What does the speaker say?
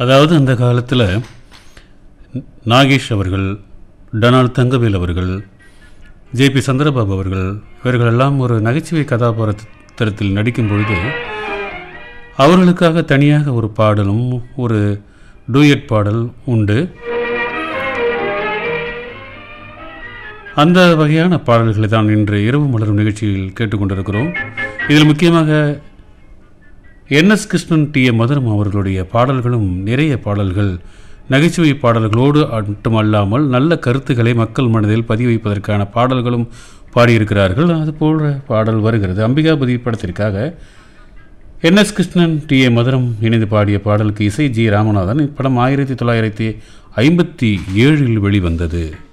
அதாவது அந்த காலத்தில் நாகேஷ் அவர்கள் டொனால்ட் தங்கவேல் அவர்கள் ஜேபி சந்திரபாபு அவர்கள் இவர்களெல்லாம் ஒரு நகைச்சுவை கதாபாத்திரத்தில் நடிக்கும் பொழுது அவர்களுக்காக தனியாக ஒரு பாடலும் ஒரு டூயட் பாடல் உண்டு அந்த வகையான பாடல்களை தான் இன்று இரவு மலரும் நிகழ்ச்சியில் கேட்டுக்கொண்டிருக்கிறோம் இதில் முக்கியமாக N S Krishnan T A Madhuram அவர்களுடைய பாடல்களும் நிறைய பாடல்கள் நகைச்சுவை பாடல்களோடு மட்டுமல்லாமல் நல்ல கருத்துக்களை மக்கள் மனதில் பதிவு வைப்பதற்கான பாடல்களும் பாடியிருக்கிறார்கள் அதுபோல பாடல் வருகிறது அம்பிகாபதி படத்திற்காக N S Krishnan T A Madhuram இணைந்து பாடிய பாடலுக்கு இசை ஜி ராமநாதன் இப்படம் ஆயிரத்தி தொள்ளாயிரத்தி ஐம்பத்தி ஏழில் வெளிவந்தது